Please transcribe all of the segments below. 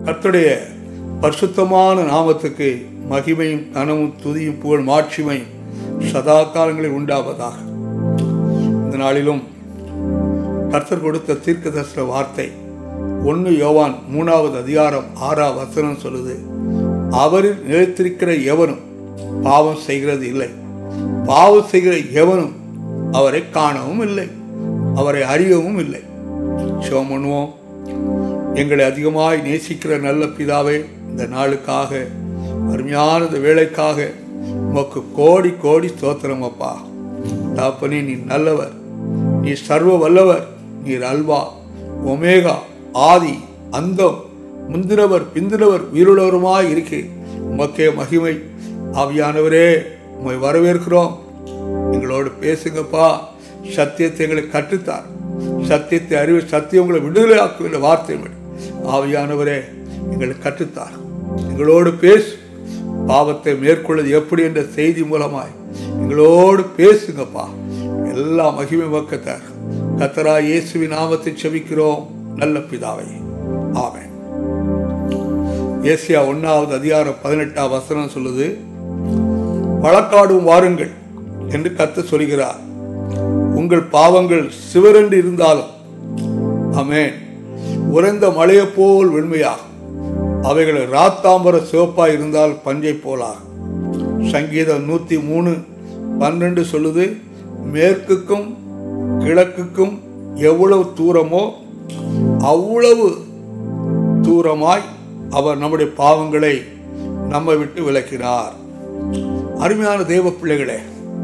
கர்த்தருடைய பரிசுத்தமான நாமத்துக்கு மகிமையும் கனமும் துதியும் புகழ் மாட்சிமையும் சதா காலங்களில் உண்டாவதாக இந்த நாளிலும் கர்த்தர் கொடுத்த தீர்க்க தரிசன வார்த்தை ஒன்று யோவான் மூணாவது அதிகாரம் ஆறாவது வசனம் சொல்லுது அவரில் நிலைத்திருக்கிற எவனும் பாவம் செய்கிறது இல்லை பாவம் செய்கிற எவனும் அவரை காணவும் இல்லை அவரை அறியவும் இல்லை சிவம் பண்ணுவோம் எங்களை அதிகமாய் நேசிக்கிற நல்ல பிதாவே இந்த நாளுக்காக அருமையான இந்த வேலைக்காக உமக்கு கோடி கோடி ஸ்தோத்திரம் அப்பா தாப்பனே நீ நல்லவர் நீ சர்வ வல்லவர் நீர் அல்வா ஒமேகா ஆதி அந்தம் முந்தினவர் பிந்தினவர் உயிருள்ளவருமாய் இருக்கு உமக்கே மகிமை ஆவியானவரே உம்மை வரவேற்கிறோம் எங்களோடு பேசுங்கப்பா சத்தியத்தை எங்களுக்கு கற்றுத்தார் சத்தியத்தை அறிவு சத்தியம் உங்களை விடுதலை ஆக்குவில்லை வார்த்தை விடு. ஆவியானவரே எங்களுக்கு கற்றுத்தார் எங்களோடு பேசு பாவத்தை மேற்கொள்வது எப்படி என்ற செய்தி மூலமாய் எங்களோடு பேசுங்கப்பா எல்லா மகிமை பக்கத்தார் கத்தரா இயேசுவின் நாமத்தை செபிக்கிறோம் நல்ல பிதாவை ஆமென் ஏசியா ஒன்னாவது அதிகாரம் பதினெட்டாம் வசனம் சொல்லுது வழக்காடும் வாருங்கள் என்று கத்த சொல்கிறார் உங்கள் பாவங்கள் சிவரென்று இருந்தாலும் ஆமென் உறைந்த மலையைப் போல் வெண்மையாகும் அவைகள் ராத்தாம்பர சிவப்பாய் இருந்தால் பஞ்சை போலாகும் சங்கீதம் நூத்தி மூணு பன்னெண்டு சொல்லுது மேற்குக்கும் கிழக்குக்கும் எவ்வளவு தூரமோ அவ்வளவு தூரமாய் அவர் நம்முடைய பாவங்களை நம்மை விட்டு விலக்கினார் அருமையான தேவ பிள்ளைகளே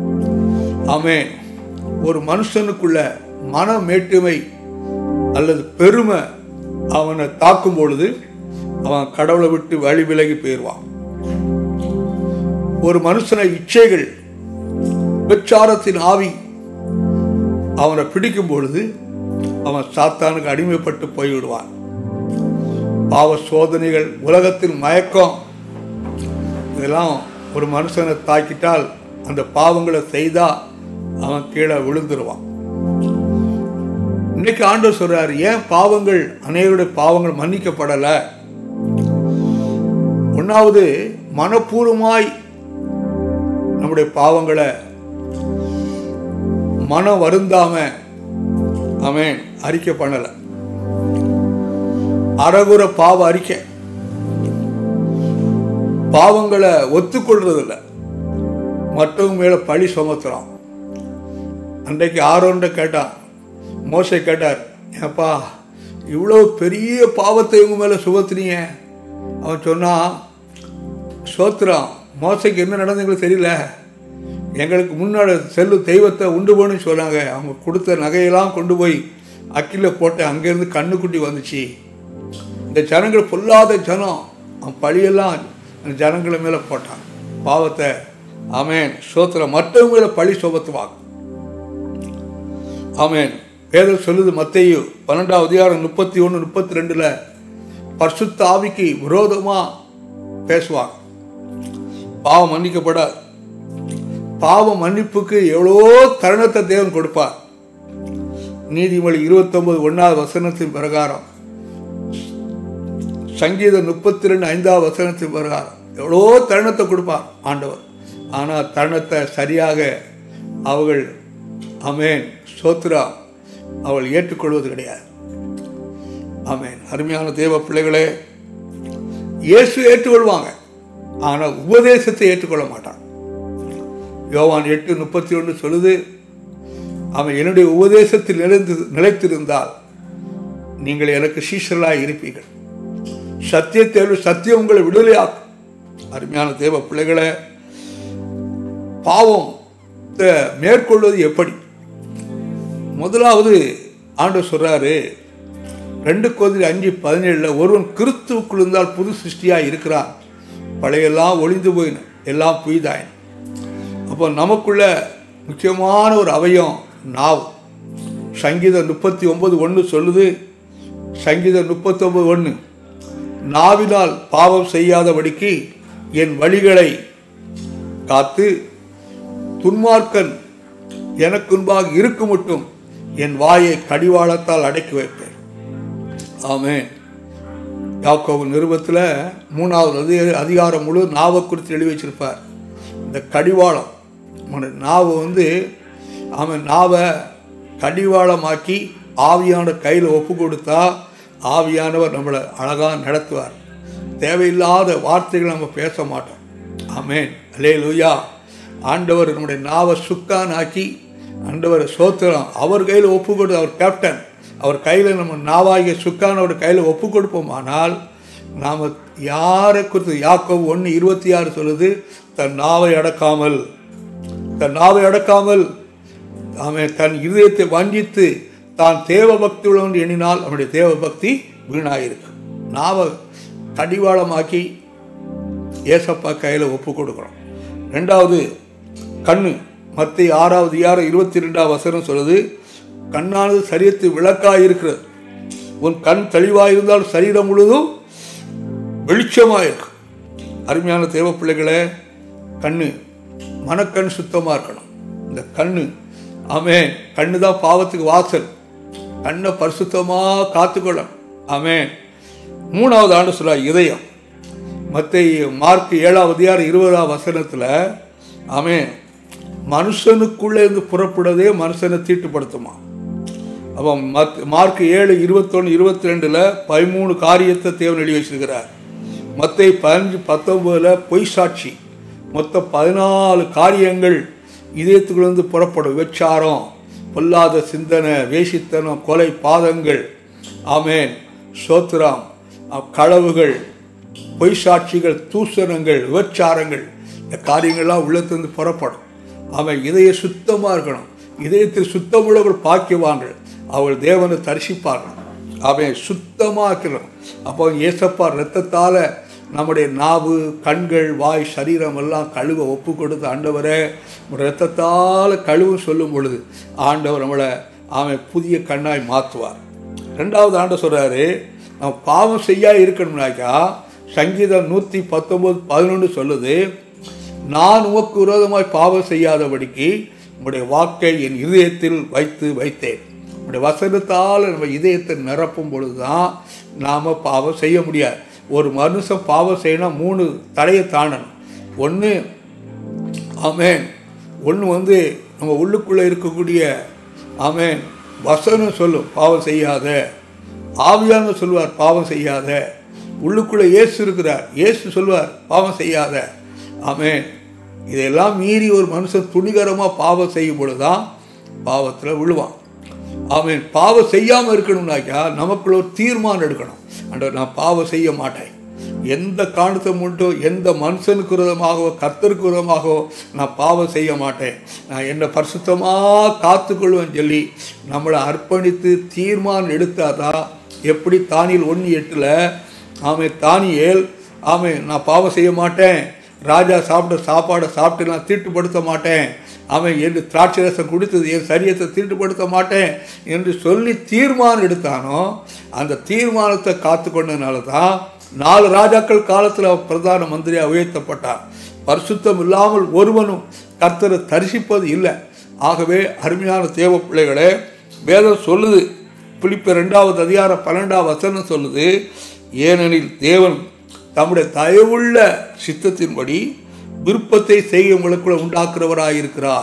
ஆமென் ஒரு மனுஷனுக்குள்ள மன மேட்டுமை அல்லது பெருமை அவனை தாக்கும் பொழுது அவன் கடவுளை விட்டு வழி விலகி போயிடுவான் ஒரு மனுஷனை இச்சைகள் விபச்சாரத்தின் ஆவி அவனை பிடிக்கும் பொழுது அவன் சாத்தானுக்கு அடிமைப்பட்டு போய்விடுவான் பாவ சோதனைகள் உலகத்தின் மயக்கம் இதெல்லாம் ஒரு மனுஷனை தாக்கிட்டால் அந்த பாவங்களை செய்தா அவன் கீழே விழுந்துருவான் இன்னைக்கு ஆண்டவர் சொல்றாரு ஏன் பாவங்கள் அநேகருடைய பாவங்கள் மன்னிக்கப்படலை ஒன்றாவது மனப்பூர்வமாய் நம்முடைய பாவங்களை மனம் வருந்தாம அவன் அறிக்கை பண்ணல அறகுற பாவ அறிக்கை பாவங்களை ஒத்துக்கொள்றதில்ல மற்றவங்க மேல பழி சுமத்துறான் அன்றைக்கு ஆரோன்ட கேட்டான் மோசை கேட்டார் ஏப்பா இவ்வளோ பெரிய பாவத்தை இவங்க மேலே சுமத்துனீங்க அவன் சொன்னான் சோத்திரம் மோசைக்கு என்ன நடந்ததுங்களுக்கு தெரியல எங்களுக்கு முன்னாடி செல்லு தெய்வத்தை உண்டு போன்னு சொன்னாங்க அவங்க கொடுத்த நகையெல்லாம் கொண்டு போய் அக்கில போட்டு அங்கேருந்து கண்ணுக்குட்டி வந்துச்சு இந்த ஜனங்கள் பொல்லாத ஜனம் அவன் பழியெல்லாம் அந்த ஜனங்களை மேலே போட்டான் பாவத்தை ஆமேன் சோத்திரம் மற்றவங்க மேலே பழி சுமத்துவாங்க ஆமேன் வேதம் சொல்லுது மத்தையு பன்னெண்டாம் அதிகாரம் முப்பத்தி ஒன்று முப்பத்தி ரெண்டில் பரிசுத்த ஆவிக்கு விரோதமாக பேசுவாங்க பாவம் மன்னிக்கப்படாது பாவ மன்னிப்புக்கு எவ்வளோ தருணத்தை தேவன் கொடுப்பார் நீதிமொழி இருபத்தொன்பது ஒன்றாவது வசனத்தின் பிரகாரம் சங்கீதம் முப்பத்தி ரெண்டு ஐந்தாவது வசனத்தின் பிரகாரம் எவ்வளோ தருணத்தை கொடுப்பார் ஆண்டவர் ஆனால் தருணத்தை சரியாக அவர்கள் அமேன் சோத்ரா அவள் ஏற்றுக்கொள்வது கிடையாது ஆமேன் அருமையான தேவ பிள்ளைகளே இயேசு ஏற்றுக்கொள்வாங்க ஆனால் உபதேசத்தை ஏற்றுக்கொள்ள மாட்டான் யோவான் எட்டு முப்பத்தி ஒன்று சொல்லுது அவன் என்னுடைய உபதேசத்தில் நிலைந்து நிலைத்திருந்தால் நீங்கள் எனக்கு சீஷர்களாக இருப்பீர்கள் சத்தியத்தை சத்தியம் உங்களை விடுதலையாக்கும் அருமையான தேவ பிள்ளைகளை பாவம் மேற்கொள்வது எப்படி முதலாவது ஆண்டு சொல்றாரு ரெண்டு கோதிரி அஞ்சு பதினேழில் ஒருவன் கிறிஸ்துவுக்குள் இருந்தால் புது சிருஷ்டியாக இருக்கிறான் பழையெல்லாம் ஒளிந்து போயின எல்லாம் புய்தாயின் அப்போ நமக்குள்ள முக்கியமான ஒரு அவயம் நாவு சங்கீதம் முப்பத்தி ஒன்பது ஒன்று சொல்லுது சங்கீதம் முப்பத்தி ஒன்பது ஒன்று நாவினால் பாவம் செய்யாதபடிக்கு என் வழிகளை காத்து துன்மார்க்கன் எனக்கு முன்பாக இருக்கும் மட்டும் என் வாயை கடிவாளத்தால் அடக்கி வைப்பேன் ஆமென் யாக்கோபு நிருபத்தில் மூணாவது அதி அதிகாரம் முழு நாவை குறித்து எழுதி வச்சிருப்பார் இந்த கடிவாளம் அவனுடைய நாவை வந்து அவன் நாவை கடிவாளமாக்கி ஆவியான கையில் ஒப்பு கொடுத்தா ஆவியானவர் நம்மளை அழகாக நடத்துவார் தேவையில்லாத வார்த்தைகளை நம்ம பேச மாட்டோம் ஆமேன் அலே லூயா ஆண்டவர் நம்முடைய நாவை சுக்கானாக்கி ஆண்டவர் சோத்திரம் அவர் கையில் ஒப்பு கொடு அவர் கேப்டன் அவர் கையில் நம்ம நாவாகிய சுக்கானோட கையில் ஒப்பு கொடுப்போமானால் நாம் யாரை குறித்து யாக்கோவு ஒன்று இருபத்தி ஆறு சொல்லுது தன் நாவை அடக்காமல் தன் நாவை அடக்காமல் அவன் தன் இதயத்தை வஞ்சித்து தான் தேவ பக்தி உள்ளவன் எண்ணினால் அவனுடைய தேவ பக்தி வீணாயிருக்கு நாவை கடிவாளமாக்கி ஏசப்பா கையில் ஒப்பு கொடுக்குறோம் ரெண்டாவது கண்ணு மற்ற ஆறாவது யாரம் இருபத்தி ரெண்டாவது வசனம் சொல்லுது கண்ணானது சரீரத்து விளக்காக இருக்கிறது உன் கண் தெளிவாக இருந்தால் சரீரம் முழுதும் வெளிச்சமாக இருக்கும் அருமையான தேவ பிள்ளைகளே கண்ணு மனக்கண் சுத்தமாக இருக்கணும் இந்த கண்ணு ஆமே கண்ணு தான் பாவத்துக்கு வாசல் கண்ணை பரிசுத்தமாக காத்துக்கொள்ளணும் ஆமே மூணாவது ஆண்டு சொல்ல இதயம் மற்ற மார்க் ஏழாவது அதிகாரம் இருபதாம் வசனத்தில் ஆமே மனுஷனுக்குள்ளே இருந்து புறப்படுறதே மனுஷனை தீட்டுப்படுத்துமா அப்போ மத் மார்க் ஏழு இருபத்தொன்று இருபத்தி ரெண்டில் பதிமூணு காரியத்தை தேவன் எழுதி வச்சிருக்கிறார் மற்ற பதினஞ்சு பத்தொம்போதில் பொய் சாட்சி மொத்தம் பதினாலு காரியங்கள் இதயத்துக்குள்ளேருந்து புறப்படும் விபச்சாரம் பொல்லாத சிந்தனை வேசித்தனம் கொலை பாதங்கள் ஆமேன் சோத்திரம் களவுகள் பொய் சாட்சிகள் தூசணங்கள் விபச்சாரங்கள் இந்த காரியங்கள்லாம் உள்ளத்திலிருந்து புறப்படும் அவன் இதய சுத்தமாக இருக்கணும் இதயத்தில் சுத்தமுள்ளவர்கள் பாக்கியவான்கள் அவள் தேவனை தரிசிப்பார்கள் அவன் சுத்தமாக இருக்கணும் அப்போ ஏசப்பா ரத்தத்தால் நம்முடைய நாவு கண்கள் வாய் சரீரம் எல்லாம் கழுவ ஒப்பு கொடுத்து ஆண்டவரை ரத்தத்தால் கழுவு சொல்லும் பொழுது ஆண்டவர் நம்மளை அவன் புதிய கண்ணாய் மாற்றுவார் ரெண்டாவது ஆண்டு சொல்கிறாரு நம்ம பாவம் செய்யா இருக்கணும்னாக்கா சங்கீதம் நூற்றி பத்தொம்போது பதினொன்று சொல்லுது நான் உமக்கு விரோதமாய் பாவம் செய்யாதபடிக்கு உங்களுடைய வாக்கை என் இதயத்தில் வைத்து வைத்தேன் உங்களுடைய வசனத்தால் நம்ம இதயத்தை நிரப்பும் பொழுது தான் நாம் பாவம் செய்ய முடியாது ஒரு மனுஷன் பாவம் செய்யணும் மூணு தடையை தாண்டணும் ஒன்று ஆமேன் ஒன்று வந்து நம்ம உள்ளுக்குள்ளே இருக்கக்கூடிய ஆமேன் வசனம் சொல்லும் பாவம் செய்யாத ஆவியான சொல்வார் பாவம் செய்யாத உள்ளுக்குள்ளே இயேசு இருக்கிறார் இயேசு சொல்வார் பாவம் செய்யாத ஆமேன் இதையெல்லாம் மீறி ஒரு மனுஷன் துணிகரமாக பாவம் செய்யும் பொழுது தான் பாவத்தில் விழுவான் அவன் பாவம் செய்யாமல் இருக்கணும்னாக்கா நமக்குள்ள ஒரு தீர்மானம் எடுக்கணும் அண்ட் நான் பாவம் செய்ய மாட்டேன் எந்த காரணத்தை மட்டும் எந்த மனுஷனுக்கு விரோதமாகவோ கத்தருக்கு விரோதமாகவோ நான் பாவம் செய்ய மாட்டேன் நான் என்னை பரிசுத்தமாக காத்துக்கொள்வேன் சொல்லி நம்மளை அர்ப்பணித்து தீர்மானம் எடுத்தாதான் எப்படி தானியில் ஒன்று எட்டில் ஆமை தானியேல் ஆமை நான் பாவம் செய்ய மாட்டேன் ராஜா சாப்பிட்ட சாப்பாடை சாப்பிட்டு நான் தீட்டுப்படுத்த மாட்டேன் அவன் என்று திராட்சை ரசம் குடித்தது என் சரியத்தை தீட்டுப்படுத்த மாட்டேன் என்று சொல்லி தீர்மானம் எடுத்தானோ அந்த தீர்மானத்தை காத்து கொண்டதுனால தான் நாலு ராஜாக்கள் காலத்தில் பிரதான மந்திரியாக உயர்த்தப்பட்டார் பரிசுத்தம் இல்லாமல் ஒருவனும் கர்த்தரை தரிசிப்பது இல்லை ஆகவே அருமையான தேவ பிள்ளைகளே வேதம் சொல்லுது பிலிப்ப ரெண்டாவது அதிகாரம் பன்னெண்டாவது வசனம் சொல்லுது ஏனெனில் தேவன் தம்முடைய தயவுள்ள சித்தத்தின்படி விருப்பத்தை செய்ய உங்களுக்குள்ள உண்டாக்குறவராக இருக்கிறார்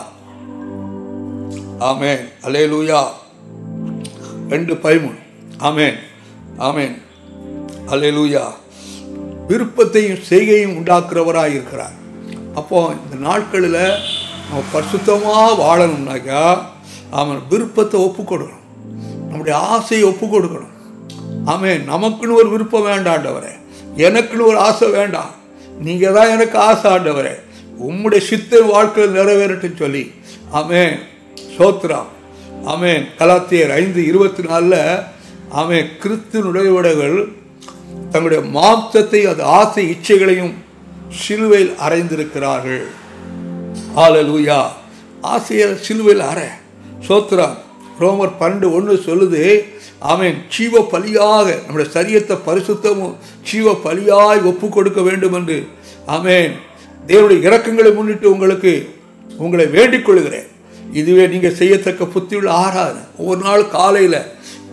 ஆமேன் அலே லூயா ரெண்டு பதிமூணு ஆமேன் ஆமேன் அலே லூயா விருப்பத்தையும் செய்கையும் உண்டாக்குறவராக இருக்கிறார் அப்போ இந்த நாட்களில் நம்ம பரிசுத்தமாக வாழணும்னாக்கா அவன் விருப்பத்தை ஒப்பு கொடுக்கணும் நம்முடைய ஆசையை ஒப்பு கொடுக்கணும் ஆமேன் நமக்குன்னு ஒரு விருப்பம் வேண்டாண்டவரே எனக்குன்னு ஒரு ஆசை வேண்டாம் நீங்கள் தான் எனக்கு ஆசை ஆண்டவரே உம்முடைய சித்த வாழ்க்கையில் நிறைவேறட்டும் சொல்லி ஆமேன் சோத்ரா ஆமேன் கலாத்தியர் ஐந்து இருபத்தி நாலில் ஆமேன் கிறிஸ்துனுடையவர்கள் தங்களுடைய மாம்சத்தை அது ஆசை இச்சைகளையும் சிலுவையில் அறைந்திருக்கிறார்கள் ஆலலூயா ஆசையை சிலுவையில் அறை சோத்ரா ரோமர் பன்னெண்டு ஒன்று சொல்லுது அவன் ஜீவ பலியாக நம்முடைய சரியத்தை பரிசுத்தமும் ஜீவ பலியாய் ஒப்பு கொடுக்க வேண்டும் என்று ஆமேன் தேவனுடைய இறக்கங்களை முன்னிட்டு உங்களுக்கு உங்களை வேண்டிக் கொள்கிறேன் இதுவே நீங்கள் செய்யத்தக்க புத்தியுள்ள ஆராதனை ஒவ்வொரு நாள் காலையில்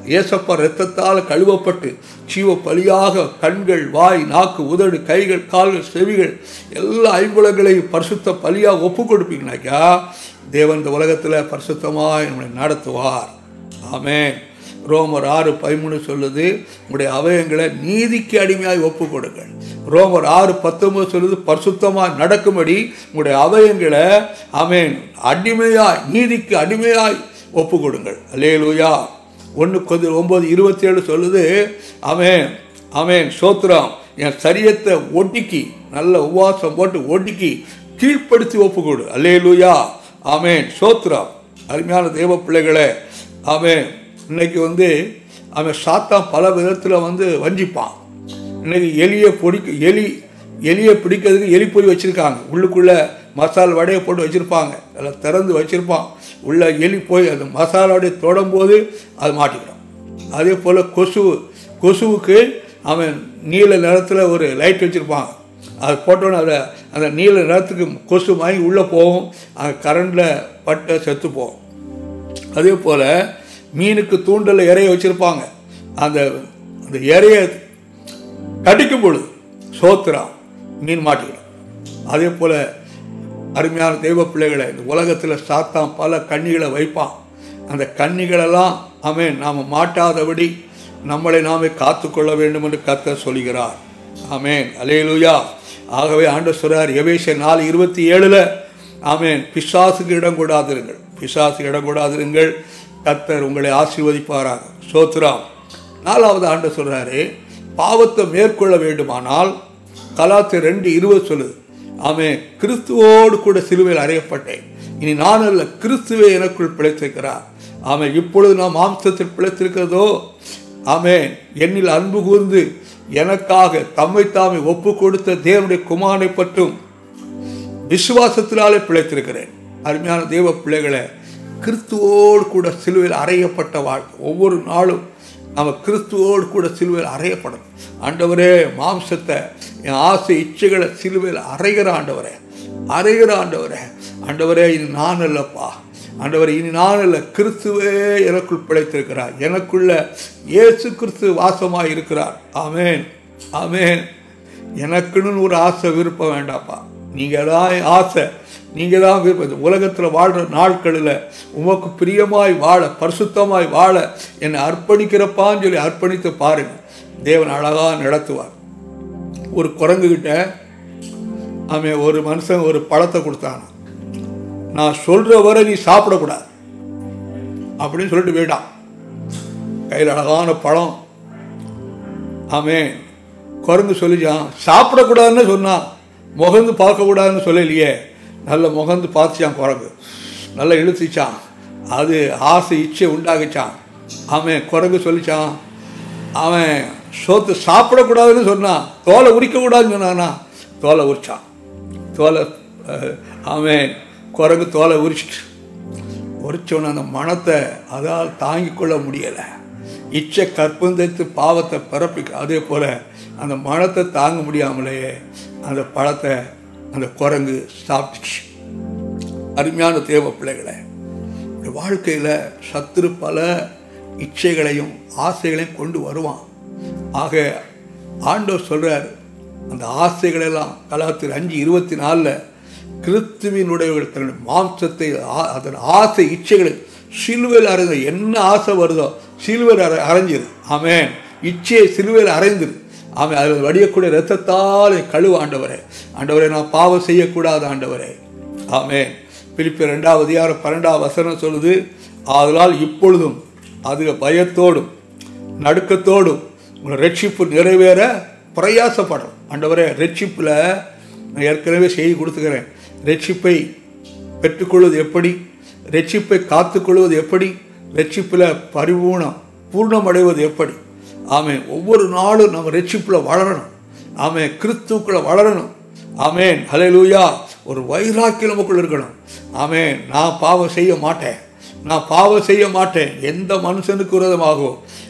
ஏசப்பா இரத்தத்தால் கழுவப்பட்டு ஜீவ பலியாக கண்கள் வாய் நாக்கு உதடு கைகள் கால்கள் செவிகள் எல்லா ஐம்புலங்களையும் பரிசுத்த பலியாக ஒப்பு கொடுப்பீங்கனாக்கா தேவன் இந்த உலகத்தில் பரிசுத்தமாக நம்மளை நடத்துவார் ஆமென் ரோமர் ஆறு பதிமூணு சொல்லுது உங்களுடைய அவயங்களை நீதிக்கு அடிமையாய் ஒப்பு கொடுங்கள் ரோமர் ஆறு பத்தொன்பது சொல்லுது பரிசுத்தமாய் நடக்கும்படி உங்களுடைய அவயங்களை ஆமென் அடிமையாய் நீதிக்கு அடிமையாய் ஒப்பு கொடுங்கள் அல்லேலூயா ஒன்று கொஞ்சம் ஒம்பது இருபத்தி ஏழு சொல்லுது அவன் அவன் சோத்திரம் என் சரியத்தை ஒட்டிக்கி நல்ல உபவாசம் போட்டு ஒட்டிக்கி கீழ்ப்படுத்தி ஒப்பு கொடு அல்லேலூயா ஆமேன் சோத்திரம் அருமையான தேவ பிள்ளைகளே ஆமேன் இன்னைக்கு வந்து அவன் சாத்தான் பல விதத்தில் வந்து வஞ்சிப்பான் இன்னைக்கு எலியை பொடிக்க எலி எலியை பிடிக்கிறதுக்கு எலி பொறி வச்சுருக்காங்க உள்ளுக்குள்ளே மசால் வடையை போட்டு வச்சுருப்பாங்க அதில் திறந்து வச்சுருப்பான் உள்ள எலி போய் அந்த மசாலாவுடைய தொடும்போது அது மாட்டிக்கிடும் அதே போல் கொசு கொசுவுக்கு அவன் நீல நிறத்தில் ஒரு லைட் வச்சுருப்பாங்க அது போட்டோன்னே அதை அந்த நீல நிறத்துக்கு கொசு வாங்கி உள்ளே போகும் அது கரண்டில் பட்ட செத்து போகும் அதே போல் மீனுக்கு தூண்டலில் இறைய வச்சுருப்பாங்க அந்த அந்த இறைய கடிக்கும் பொழுது சோத்திரம் மீன் மாட்டிக்கிடும் அதே போல் அருமையான தெய்வ பிள்ளைகளை இந்த உலகத்தில் சாத்தான் பல கன்னிகளை வைப்பான் அந்த கன்னிகளெல்லாம் அவன் நாம் மாட்டாதபடி நம்மளை நாமே காத்துக்கொள்ள வேண்டும் என்று கர்த்தர் சொல்கிறார் ஆமேன் அலேலுயா ஆகவே ஆண்டு சொல்றார் எவேஷ நாலு இருபத்தி ஏழில் ஆமேன் பிசாசுக்கு இடம் கூடாதிருங்கள் பிசாசுக்கு இடம் கூடாதிருங்கள் கர்த்தர் உங்களை ஆசீர்வதிப்பாராக சோத்ராம் நாலாவது ஆண்டு சொல்றாரு பாவத்தை மேற்கொள்ள வேண்டுமானால் கலாத்து ரெண்டு இருபது சொல்லுது ஆமென் கிறிஸ்துவோடு கூட சிலுவையில் அறையப்பட்டேன் இனி நான் அல்ல கிறிஸ்துவே எனக்குள் பிழைத்திருக்கிறார் ஆமென் இப்பொழுது நாம் மாம்சத்தில் பிழைத்திருக்கிறதோ ஆமென் என்னில் அன்பு கூர்ந்து எனக்காக தம்மை தாமே ஒப்பு கொடுத்த தேவனுடைய குமாரனை பற்றும் விசுவாசத்தினாலே பிழைத்திருக்கிறேன் அருமையான தேவ பிள்ளைகளை கிறிஸ்துவோடு கூட சிலுவையில் அறையப்பட்ட வாழ்க்கை ஒவ்வொரு நாளும் நம்ம கிறிஸ்துவோடு கூட சிலுவையில் அறையப்படணும் ஆண்டவரே மாம்சத்தை என் ஆசை இச்சைகளை சிலுவையில் அறைகிற ஆண்டவரே அறைகிற ஆண்டவரே ஆண்டவரே இனி நான் அல்லப்பா ஆண்டவர் இனி நான் அல்ல கிறிஸ்துவே எனக்குள் பிழைத்திருக்கிறார் எனக்குள்ள இயேசு கிறிஸ்து வாசமாக இருக்கிறார் ஆமேன் ஆமேன் எனக்குன்னு ஒரு ஆசை விருப்பம் வேண்டாப்பா நீங்கள் தான் ஆசை நீங்கள் தான் விருப்பம் உலகத்தில் வாழ்கிற நாட்களில் உமக்கு பிரியமாய் வாழ பரிசுத்தமாய் வாழ என்னை அர்ப்பணிக்கிறப்பான்னு சொல்லி அர்ப்பணித்து பாருங்கள் தேவன் அழகாக நடத்துவார் ஒரு குரங்குகிட்ட அவன் ஒரு மனுஷன் ஒரு பழத்தை கொடுத்தான நான் சொல்கிற வரை நீ சாப்பிடக்கூடாது அப்படின்னு சொல்லிட்டு போயிட்டான் கையில் அழகான பழம் ஆமேன் குரங்கு சொல்லிச்சான் சாப்பிடக்கூடாதுன்னு சொன்னான் முகந்து பார்க்கக்கூடாதுன்னு சொல்லலையே நல்ல முகந்து பார்த்துச்சான் குரங்கு நல்லா இழுத்துச்சான் அது ஆசை இச்சை உண்டாகிச்சான் அவன் குரங்கு சொல்லிச்சான் அவன் சோத்து சாப்பிடக்கூடாதுன்னு சொன்னான் தோலை உரிக்கக்கூடாதுன்னு சொன்னானா தோலை உரிச்சான் தோலை அவன் குரங்கு தோலை உரிச்சிட்டு உரிச்சோன்னு அந்த மனத்தை அதால் தாங்கிக் கொள்ள முடியலை இச்சை கற்பந்தத்து பாவத்தை பிறப்பிக்க அதே போல் அந்த மனத்தை தாங்க முடியாமலேயே அந்த பழத்தை அந்த குரங்கு சாப்பிட்டுச்சு அருமையான தேவ பிள்ளைகளை வாழ்க்கையில் சத்துரு பல இச்சைகளையும் ஆசைகளையும் கொண்டு வருவான் ஆக ஆண்டவர் சொல்கிறார் அந்த ஆசைகளெல்லாம் கலாத்திர அஞ்சு இருபத்தி நாலில் கிறிஸ்துவினுடைய தன்னுடைய மாம்சத்தை அதன் ஆசை இச்சைகளை சிலுவையில் அரைந்த என்ன ஆசை வருதோ சிலுவையில் அரை அரைஞ்சிரு ஆமேன் இச்சையை சிலுவையில் அரைந்துரு ஆமாம் அதில் வடியக்கூடிய ரத்தத்தால் கழுவு ஆண்டவரே ஆண்டவரே நான் பாவம் செய்யக்கூடாது ஆண்டவரே ஆமேன் பிலிப்பி ரெண்டாவது யார் பன்னெண்டாவது வசனம் சொல்லுது அதனால் இப்பொழுதும் அது பயத்தோடும் நடுக்கத்தோடும் உங்களை ரட்சிப்பு நிறைவேற பிரயாசப்படும் ஆண்டவரே ரட்சிப்பில் நான் ஏற்கனவே செய்தி கொடுத்துக்கிறேன் ரட்சிப்பை பெற்றுக்கொள்வது எப்படி ரட்சிப்பை காத்துக்கொள்வது எப்படி ரட்சிப்பில் பரிபூர்ணம் பூர்ணம் அடைவது எப்படி ஆமேன் ஒவ்வொரு நாளும் நம்ம ரட்சிப்பில் வளரணும் ஆமேன் கிறிஸ்துக்குள்ள வளரணும் ஆமேன் ஹலெலூயா ஒரு வைராக்கியம் நமக்குள்ள இருக்கணும் ஆமேன் நான் பாவம் செய்ய மாட்டேன் நான் பாவம் செய்ய மாட்டேன் எந்த மனுஷனுக்கு விரோதமாகவோ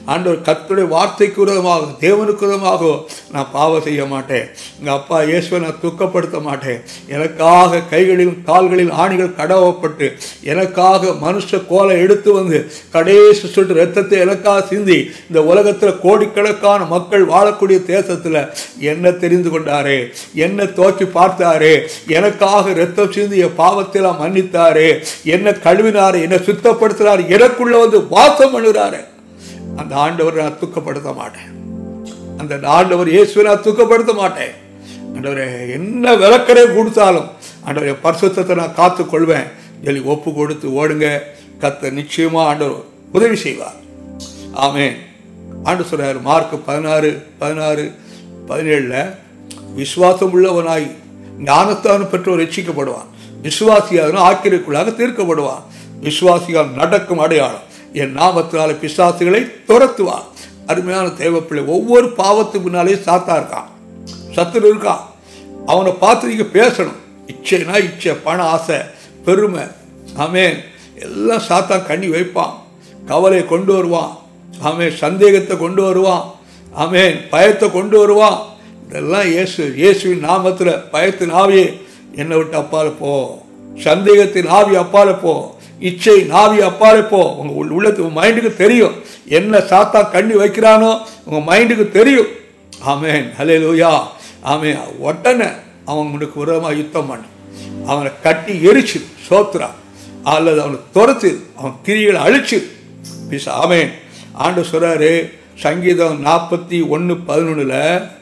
ஆண்டவர் கர்த்தருடைய வார்த்தைக்கு விரோதமாக தேவனுக்கு விரோதமாக நான் பாவம் செய்ய மாட்டேன் எங்கள் அப்பா இயேசுவை நான் துக்கப்படுத்த மாட்டேன் எனக்காக கைகளிலும் கால்களில் ஆணிகள் கடவப்பட்டு எனக்காக மனுஷ கோலை எடுத்து வந்து கடைசி சுட்டு ரத்தத்தை எனக்காக சிந்தி இந்த உலகத்தில் கோடிக்கணக்கான மக்கள் வாழக்கூடிய தேசத்தில் என்ன தெரிந்து கொண்டாரே என்ன தோக்கி பார்த்தாரே எனக்காக ரத்தம் சிந்திய பாவத்தில் மன்னித்தாரே என்ன கழுவினாரு என்ன சுத்தப்படுத்தினார் எனக்குள்ள வந்து வாசம் பண்ணுகிறாரு அந்த ஆண்டவர் நான் துக்கப்படுத்த மாட்டேன் அந்த ஆண்டவர் இயேசுவை நான் துக்கப்படுத்த மாட்டேன் ஆண்டவரே என்ன விளக்கரை கொடுத்தாலும் ஆண்டவரே பரிசுத்தத்தை நான் காத்து கொள்வேன் சொல்லி ஒப்பு கொடுத்து ஓடுங்க கத்த நிச்சயமா ஆண்டவர் உதவி செய்வார் ஆமென் ஆண்டு சொல்றாரு மார்க் பதினாறு பதினாறு பதினேழுல விசுவாசம் உள்ளவனாய் ஞானத்தான பெற்றோர் ரட்சிக்கப்படுவான் விசுவாசியாக ஆக்கிரக்குள்ளாக தீர்க்கப்படுவான் விசுவாசியால் நடக்கும் அடையாளம் என் நாமத்தினால பிசாசுகளை துரத்துவான் அருமையான தேவப்பிள்ளை ஒவ்வொரு பாவத்துக்கு முன்னாலே சாத்தா இருக்கான் சத்துரு இருக்கான் அவனை பார்த்து நீங்க பேசணும் இச்சைனா இச்சை பண ஆசை பெருமை ஆமென் எல்லாம் சாத்தா கண்ணி வைப்பான் கவலையை கொண்டு வருவான் ஆமென் சந்தேகத்தை கொண்டு வருவான் ஆமென் பயத்தை கொண்டு வருவான் இதெல்லாம் இயேசு இயேசுவின் நாமத்தில் பயத்தின் ஆவியே என்னை விட்டு அப்பால போ சந்தேகத்தின் ஆவி அப்பால போ இச்சை நாவி அப்பாலே போ உங்க உள் உள்ளத்து உங்க மைண்டுக்கு தெரியும் என்ன சாத்தா கண்ணி வைக்கிறானோ உங்க மைண்டுக்கு தெரியும் ஆமென் ஹலே லூயா ஆமென் உடனே அவன் உனக்கு விரோதமாக யுத்தம் பண்ணு அவனை கட்டி எரிச்சு சோத்துறான் அல்லது அவனை துரத்து அவன் கிரிகளை அழிச்சு பிச ஆமென் ஆண்டு சொல்றாரு சங்கீதம் நாற்பத்தி ஒன்று பதினொன்றில்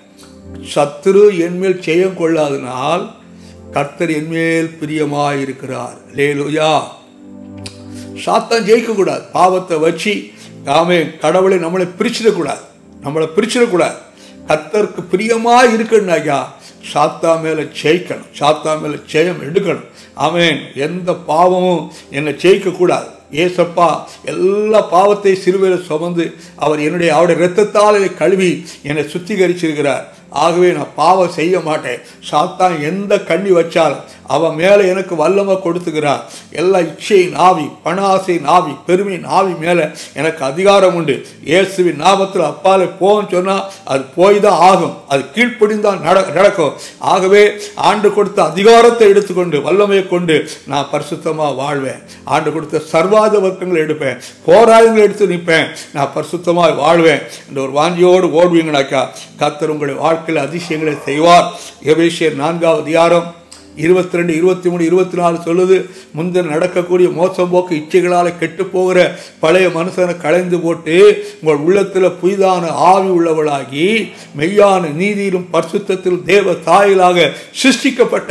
சத்துரு என்மேல் செய்யம் கொள்ளாதனால் கர்த்தர் என்மேல் பிரியமாயிருக்கிறார் லேலுயா சாத்தான் ஜெயிக்கக்கூடாது பாவத்தை வச்சு நாமே கடவுளை நம்மளை பிரிச்சிடக்கூடாது நம்மளை பிரிச்சிடக்கூடாது கர்த்தருக்கு பிரியமாக இருக்குன்னாக்கா சாத்தா மேலே ஜெயிக்கணும் சாத்தா மேலே ஜெயம் எடுக்கணும் அவன் எந்த பாவமும் என்னை ஜெயிக்கக்கூடாது ஏசப்பா எல்லா பாவத்தை சிறுவையில் சுமந்து அவர் என்னுடைய அவருடைய இரத்தத்தால் என்னை கழுவி என்னை சுத்திகரிச்சிருக்கிறார் ஆகவே நான் பாவம் செய்ய மாட்டேன் சாத்தான் எந்த கண்ணி வச்சாலும் அவன் மேலே எனக்கு வல்லமை கொடுத்துக்கிறார் எல்லா இச்சையின் ஆவி பண ஆசையின் ஆவி பெருமையின் ஆவி மேலே எனக்கு அதிகாரம் உண்டு இயேசுவின் நாமத்தில் அப்பாலே போன்னு சொன்னால் அது போய் தான் ஆகும் அது கீழ்ப்படிந்தான் நட நடக்கும் ஆகவே ஆண்டு கொடுத்த அதிகாரத்தை எடுத்துக்கொண்டு வல்லமையை கொண்டு நான் பரிசுத்தமாக வாழ்வேன் ஆண்டு கொடுத்த சர்வாத வர்க்கங்களை எடுப்பேன் போராயங்களை எடுத்து நிற்பேன் நான் பரிசுத்தமாக வாழ்வேன் இந்த ஒரு வாஞ்சியோடு ஓடுவீங்கனாக்கா கத்தர் உங்களுடைய வாழ்க்கையில் அதிசயங்களை செய்வார் எபேசியர் நான்காவது அதிகாரம் இருபத்தி ரெண்டு இருபத்தி மூணு இருபத்தி நாலு சொல்லுது முந்தின நடக்கக்கூடிய மோசம் போக்கு இச்சைகளால் கெட்டு போகிற பழைய மனுஷனை களைந்து போட்டு உங்கள் உள்ளத்தில் புதிதான ஆவி உள்ளவளாகி மெய்யான நீதியிலும் பரிசுத்தத்தில் தேவ தாயிலாக சிருஷ்டிக்கப்பட்ட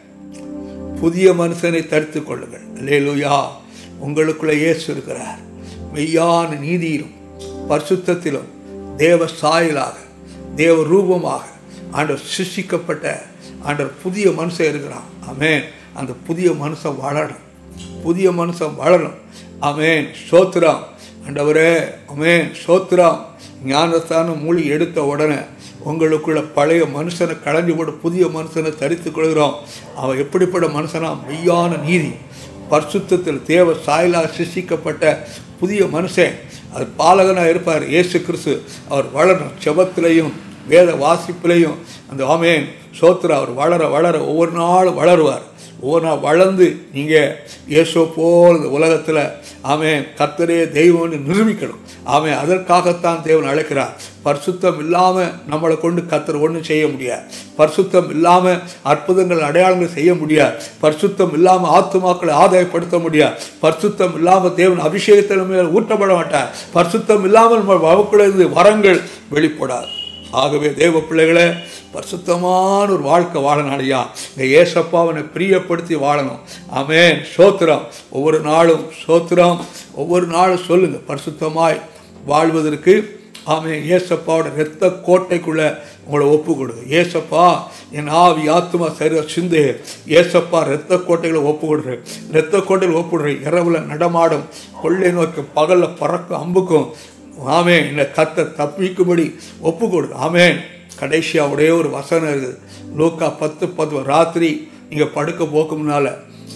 புதிய மனுஷனை தடுத்து கொள்ளுங்கள் லேலுயா உங்களுக்குள்ள இயேசு இருக்கிறார் மெய்யான நீதியிலும் பரிசுத்தத்திலும் தேவ சாயலாக தேவ ரூபமாக ஆண்டவர் சிருஷ்டிக்கப்பட்ட ஆண்டவர் புதிய மனுஷன் இருக்கிறான் அமேன் அந்த புதிய மனுஷன் வளரணும் புதிய மனுஷன் வளரணும் அமேன் சோத்ராம் ஆண்டவரே அமேன் சோத்ராம் ஞானஸ்தானம் மூலி எடுத்த உடனே உங்களுக்குள்ள பழைய மனுஷனை களைஞ்சு போட்டு புதிய மனுஷனை தரித்துக் கொள்கிறோம் அவன் எப்படிப்பட்ட மனுஷனா மெய்யான நீதி பரிசுத்தத்தில் தேவ சாயலாக சிருஷ்டிக்கப்பட்ட புதிய மனுஷன் அது பாலகனாக இருப்பார் இயேசு கிறிஸ்து அவர் வளரணும் செபத்திலையும் வேத வாசிப்பிலையும் அந்த ஆமேன் சோத்திர அவர் வளர வளர ஒவ்வொரு நாளும் வளருவார் ஒவ்வொரு நாள் வளர்ந்து நீங்கள் இயேசோ போல் இந்த உலகத்தில் ஆமேன் கர்த்தரே தெய்வம்னு நிரூபிக்கணும் ஆமேன் அதற்காகத்தான் தேவன் அழைக்கிறார் பரிசுத்தம் இல்லாமல் நம்மளை கொண்டு கத்தர் ஒன்றும் செய்ய முடியாது பரிசுத்தம் இல்லாமல் அற்புதங்கள் அடையாளங்கள் செய்ய முடியாது பரிசுத்தம் இல்லாமல் ஆத்துமாக்களை ஆதாயப்படுத்த முடியாது பரிசுத்தம் இல்லாமல் தேவன் அபிஷேகத்தில் மேல் ஊட்டப்பட மாட்டார் பரிசுத்தம் இல்லாமல் நம்ம வகுப்பிலிருந்து வரங்கள் வெளிப்படாது ஆகவே தேவ பிள்ளைகளை பரிசுத்தமான ஒரு வாழ்க்கை வாழணும் ஐயா இந்த ஏசப்பாவனை பிரியப்படுத்தி வாழணும் ஆமேன் சோத்திரம் ஒவ்வொரு நாளும் சோத்திரம் ஒவ்வொரு நாளும் சொல்லுங்க பரிசுத்தமாய் வாழ்வதற்கு ஆமே ஏசப்பாவோட இரத்த கோட்டைக்குள்ள உங்களை ஒப்பு கொடுங்க ஏசப்பா என் ஆவி ஆத்மா சரி சிந்து ஏசப்பா இரத்த கோட்டைகளை ஒப்பு கொடுறேன் இரத்த கோட்டையில் ஒப்பு கொடுறேன் இரவுல நடமாடும் கொள்ளை நோக்கி பகலில் பறக்கும் அம்புக்கும் ஆமே என்னை கத்த தப்பிக்கும்படி ஒப்பு கொடு ஆமேன் கடைசியாக ஒரே ஒரு வசனம் இருக்குது லூக்கா பத்து பத்து ராத்திரி நீங்கள் படுக்க போக்கு முன்னால்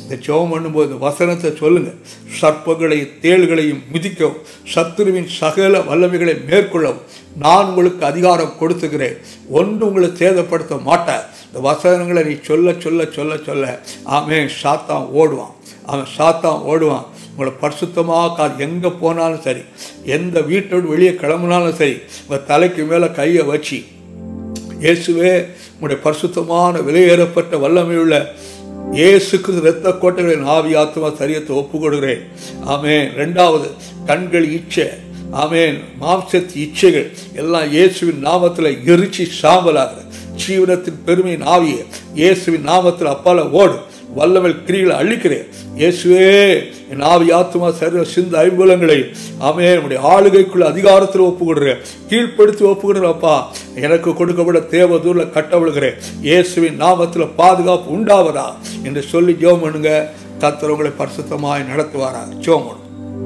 இந்த ஜெபம் பண்ணும்போது இந்த வசனத்தை சொல்லுங்க சர்ப்பங்களையும் தேள்களையும் மிதிக்கவும் சத்துருவின் சகல வல்லமைகளை மேற்கொள்ளவும் நான் உங்களுக்கு அதிகாரம் கொடுத்துக்கிறேன் ஒன்று உங்களை சேதப்படுத்த மாட்டேன் இந்த வசனங்களை நீ சொல்ல சொல்ல சொல்ல சொல்ல அவன் சாத்தான் ஓடுவான் அவன் சாத்தான் ஓடுவான் உங்களை பரிசுத்தமாக எங்கே போனாலும் சரி எந்த வீட்டோடு வெளியே கிளம்புனாலும் சரி உங்கள் தலைக்கு மேலே கையை வச்சு இயேசுவே உங்களுடைய பரிசுத்தமான விலையேறப்பட்ட வல்லமையுள்ள இயேசுக்கு இரத்த கோட்டைகளின் ஆவி ஆத்மா சரியத்தை ஒப்பு கொடுக்கிறேன் ஆமேன் ரெண்டாவது கண்கள் இச்சை ஆமேன் மாம்சத்து இச்சைகள் எல்லாம் இயேசுவின் நாமத்தில் எரிச்சி சாம்பலாக ஜீவனத்தின் பெருமையின் ஆவியை இயேசுவின் நாமத்தில் அப்பால ஓடும் வல்லமல் கிரிகளை அழிக்கிறேன் இயேசுவே என் ஆவி ஆத்மா சரீர சிந்த ஐம்புலங்களை ஆமே என்னுடைய ஆளுகைக்குள்ள அதிகாரத்தில் ஒப்பு கொடுறேன் கீழ்ப்படுத்தி ஒப்பு கொடுறப்பா எனக்கு கொடுக்கப்பட தேவதூர்ல கட்டவிழுகிறேன் இயேசுவின் நாமத்தில் பாதுகாப்பு உண்டாவதா என்று சொல்லி ஜோம் பண்ணுங்க கத்தர் உங்களை பரிசுத்தமாய் நடத்துவாரா ஜோம் பண்ணு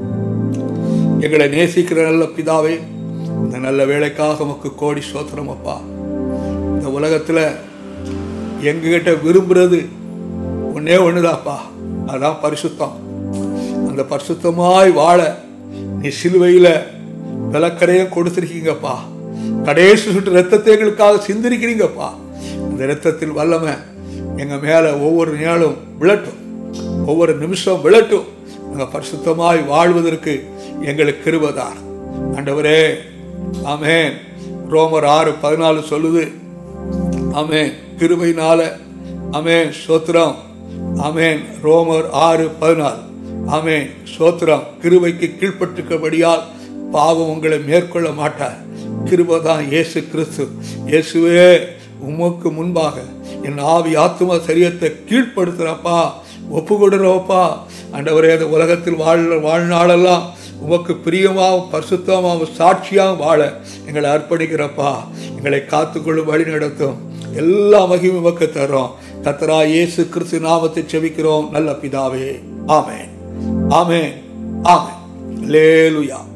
எங்களை நேசிக்கிற நல்ல பிதாவே இந்த நல்ல வேலைக்காக உமக்கு கோடி சோத்திரம் அப்பா இந்த உலகத்துல எங்ககிட்ட விரும்புறது ஒன்னே ஒண்ணுதாப்பா அதான் பரிசுத்தம் அந்த பரிசுத்தமாய் வாழ நீ சிலுவையில விளக்கரையும் கொடுத்துருக்கீங்கப்பா கடைசி சுட்டு ரத்தத்தை எங்களுக்காக சிந்திருக்கிறீங்கப்பா இந்த ரத்தத்தில் வல்லமை எங்க மேல ஒவ்வொரு நாளும் விழட்டும் ஒவ்வொரு நிமிஷம் விழட்டும் நாங்கள் பரிசுத்தமாய் வாழ்வதற்கு எங்களுக்கு கிருபதார் ஆண்டவரே ஆமேன் ரோமர் ஆறு பதினாலு சொல்லுது ஆமேன் கிருபையினால ஆமேன் சோத்திரம் ஆமேன் ரோமர் ஆறு பதினாலு ஆமேன் சோத்திரம் கிருபைக்கு கீழ்ப்பட்டுக்கபடியால் பாவம் உங்களை மேற்கொள்ள மாட்டார் கிருபதான் இயேசு கிறிஸ்து இயேசுவே உமக்கு முன்பாக என் ஆவி ஆத்மா சரியத்தை கீழ்ப்படுத்துறப்பா ஒப்பு கொடுறப்பா ஆண்டவரே அந்த உலகத்தில் வாழ் வாழ்நாளெல்லாம் உமக்கு பிரியமாகவும் பரிசுத்தமாகவும் சாட்சியாகவும் வாழ எங்களை அர்ப்பணிக்கிறப்பா எங்களை காத்துக்கொள்ளும் வழி நடத்தும் எல்லா மகிமும் உமக்கு தர்றோம் கத்தரா இயேசு கிறிஸ்து நாமத்தை செவிக்கிறோம் நல்ல பிதாவே ஆமேன் ஆமேன் ஆமேன் லேலுயா